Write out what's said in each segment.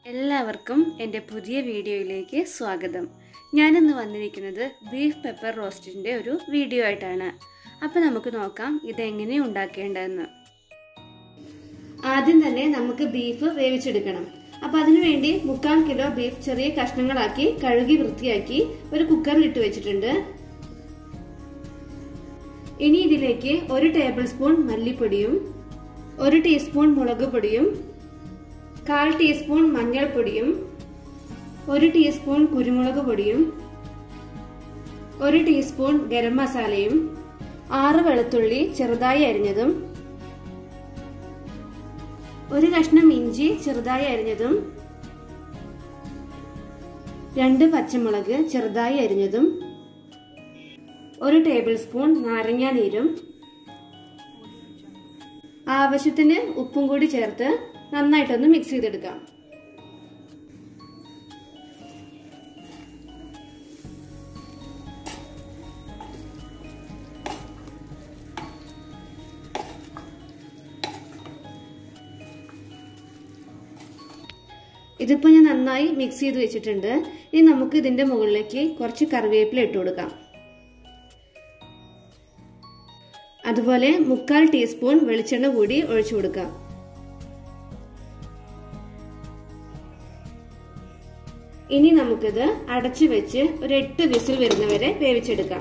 എല്ലാവർക്കും എൻ്റെ പുതിയ വീഡിയോയിലേക്ക് സ്വാഗതം ഞാനിന്ന് വന്നിരിക്കുന്നത് ബീഫ് പെപ്പർ റോസ്റ്റിൻ്റെ ഒരു വീഡിയോ ആയിട്ടാണ് അപ്പോൾ നമുക്ക് നോക്കാം ഇതെങ്ങനെ ഉണ്ടാക്കേണ്ടതെന്ന് ആദ്യം തന്നെ നമുക്ക് ബീഫ് വേവിച്ചെടുക്കണം അപ്പോൾ അതിനുവേണ്ടി മുക്കാൽ കിലോ ബീഫ് ചെറിയ കഷ്ണങ്ങളാക്കി കഴുകി വൃത്തിയാക്കി ഒരു കുക്കറിൽ ഇട്ട് വെച്ചിട്ടുണ്ട് ഇനി ഇതിലേക്ക് ഒരു ടേബിൾ സ്പൂൺ മല്ലിപ്പൊടിയും ഒരു ടീസ്പൂൺ മുളക് പൊടിയും കാൽ ടീസ്പൂൺ മഞ്ഞൾപ്പൊടിയും ഒരു ടീസ്പൂൺ കുരുമുളക് പൊടിയും ഒരു ടീസ്പൂൺ ഗരം മസാലയും ആറ് വെളുത്തുള്ളി ചെറുതായി അരിഞ്ഞതും ഒരു കഷ്ണം ഇഞ്ചി ചെറുതായി അരിഞ്ഞതും രണ്ട് പച്ചമുളക് ചെറുതായി അരിഞ്ഞതും ഒരു ടേബിൾ സ്പൂൺ നാരങ്ങാ നീരും ആവശ്യത്തിന് ഉപ്പും കൂടി ചേർത്ത് നന്നായിട്ടൊന്ന് മിക്സ് ചെയ്തെടുക്കാം ഇതിപ്പോൾ ഞാൻ നന്നായി മിക്സ് ചെയ്ത് വെച്ചിട്ടുണ്ട് ഇനി നമുക്ക് ഇതിന്റെ മുകളിലേക്ക് കുറച്ച് കറിവേപ്പില ഇട്ട് കൊടുക്കാം അതുപോലെ മുക്കാൽ ടീസ്പൂൺ വെളിച്ചെണ്ണ കൂടി ഒഴിച്ചു കൊടുക്കാം ഇനി നമുക്കിത് അടച്ചു വെച്ച് ഒരു എട്ട് വിസിൽ വരുന്നവരെ വേവിച്ചെടുക്കാം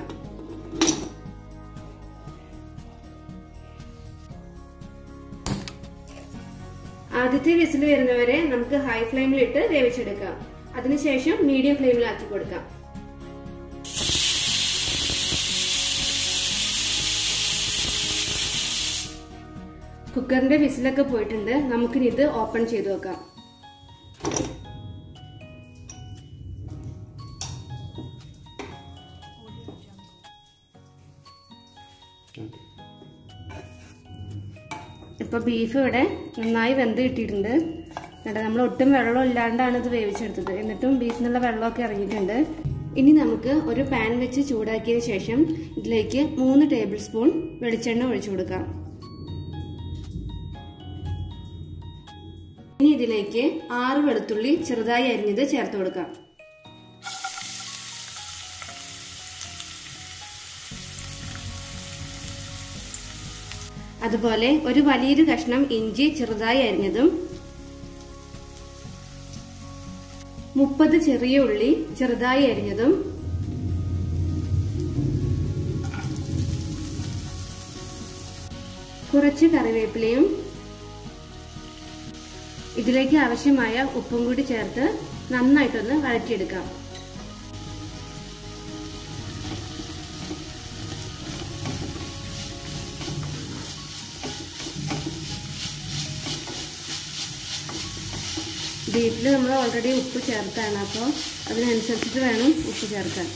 ആദ്യത്തെ വിസിൽ വരുന്നവരെ നമുക്ക് ഹൈ ഫ്ലെയിമിലിട്ട് വേവിച്ചെടുക്കാം അതിനുശേഷം മീഡിയം ഫ്ലെയിമിലാക്കി കൊടുക്കാം കുക്കറിന്റെ വിസിലൊക്കെ പോയിട്ടുണ്ട് നമുക്കിനി ഇത് ഓപ്പൺ ചെയ്ത് നോക്കാം ഇപ്പോൾ ബീഫ് ഇവിടെ നന്നായി വെന്ത് കിട്ടിയിട്ടുണ്ട് എന്നിട്ട് നമ്മൾ ഒട്ടും വെള്ളം ഇല്ലാണ്ടാണ് ഇത് വേവിച്ചെടുത്തത് എന്നിട്ടും ബീഫിൽ നിന്നുള്ള വെള്ളമൊക്കെ ഇറങ്ങിയിട്ടുണ്ട് ഇനി നമുക്ക് ഒരു പാൻ വെച്ച് ചൂടാക്കിയതിന് ശേഷം ഇതിലേക്ക് മൂന്ന് ടേബിൾ സ്പൂൺ വെളിച്ചെണ്ണ ഒഴിച്ചു കൊടുക്കാം ഇനി ഇതിലേക്ക് ആറ് വെളുത്തുള്ളി ചെറുതായി അരിഞ്ഞത് ചേർത്ത് കൊടുക്കാം അതുപോലെ ഒരു വലിയൊരു കഷ്ണം ഇഞ്ചി ചെറുതായി അരിഞ്ഞതും മുപ്പത് ചെറിയ ഉള്ളി ചെറുതായി അരിഞ്ഞതും കുറച്ച് കറിവേപ്പിലയും ഇതിലേക്ക് ആവശ്യമായ ഉപ്പും കൂടി ചേർത്ത് നന്നായിട്ടൊന്ന് വഴറ്റിയെടുക്കാം ബീഫിൽ നമ്മൾ ഓൾറെഡി ഉപ്പ് ചേർത്താണ് അപ്പോൾ അതിനനുസരിച്ചിട്ട് വേണം ഉപ്പ് ചേർക്കാൻ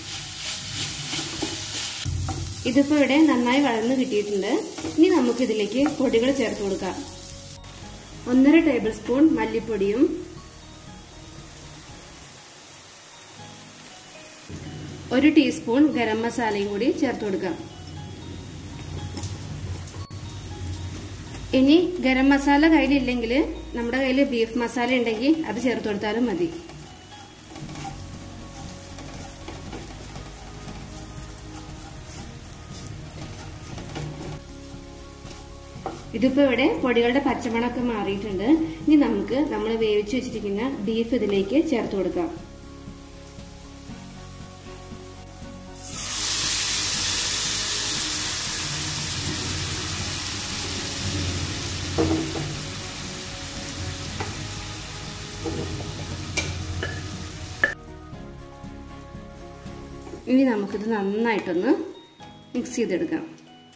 ഇതിപ്പോൾ ഇവിടെ നന്നായി വളർന്നു കിട്ടിയിട്ടുണ്ട് ഇനി നമുക്ക് ഇതിലേക്ക് പൊടികൾ ചേർത്ത് കൊടുക്കാം ഒന്നര ടേബിൾ സ്പൂൺ മല്ലിപ്പൊടിയും ഒരു ടീസ്പൂൺ ഗരം മസാലയും കൂടി ചേർത്ത് കൊടുക്കാം ഇനി ഗരം മസാല കയ്യിലില്ലെങ്കിൽ നമ്മുടെ കയ്യിൽ ബീഫ് മസാല ഉണ്ടെങ്കിൽ അത് ചേർത്ത് കൊടുത്താലും മതി ഇതിപ്പോൾ ഇവിടെ പൊടികളുടെ പച്ചമണമൊക്കെ മാറിയിട്ടുണ്ട് ഇനി നമുക്ക് നമ്മൾ വേവിച്ച് വെച്ചിരിക്കുന്ന ബീഫ് ഇതിലേക്ക് ചേർത്ത് കൊടുക്കാം ഇനി നമുക്കിത് നന്നായിട്ടൊന്ന് മിക്സ് ചെയ്തെടുക്കാം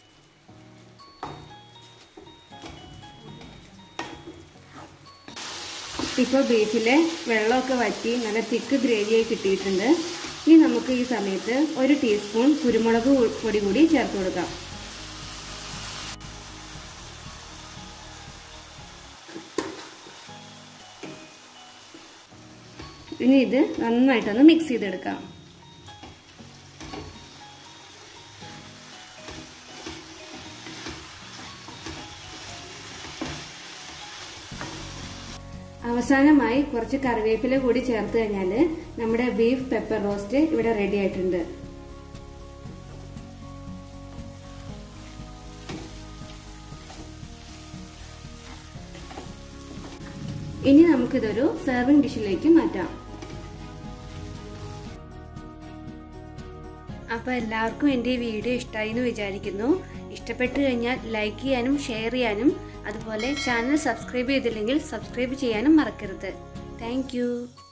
ഇപ്പോൾ ബീഫിലെ വെള്ളമൊക്കെ വറ്റി നല്ല തിക്ക് ഗ്രേവിയായി കിട്ടിയിട്ടുണ്ട് ഇനി നമുക്ക് ഈ സമയത്ത് ഒരു ടീസ്പൂൺ കുരുമുളക് പൊടി കൂടി ചേർത്ത് കൊടുക്കാം ഇനി ഇത് നന്നായിട്ടൊന്ന് മിക്സ് ചെയ്തെടുക്കാം അവസാനമായി കുറച്ച് കറിവേപ്പില കൂടി ചേർത്ത് കഴിഞ്ഞാൽ നമ്മുടെ ബീഫ് പെപ്പർ റോസ്റ്റ് ഇവിടെ റെഡി ആയിട്ടുണ്ട് ഇനി നമുക്കിതൊരു സെർവിംഗ് ഡിഷിലേക്ക് മാറ്റാം അപ്പോൾ എല്ലാവർക്കും എൻ്റെ ഈ വീഡിയോ ഇഷ്ടമായി എന്ന് വിചാരിക്കുന്നു ഇഷ്ടപ്പെട്ടു കഴിഞ്ഞാൽ ലൈക്ക് ചെയ്യാനും ഷെയർ ചെയ്യാനും അതുപോലെ ചാനൽ സബ്സ്ക്രൈബ് ചെയ്തില്ലെങ്കിൽ സബ്സ്ക്രൈബ് ചെയ്യാനും മറക്കരുത് താങ്ക്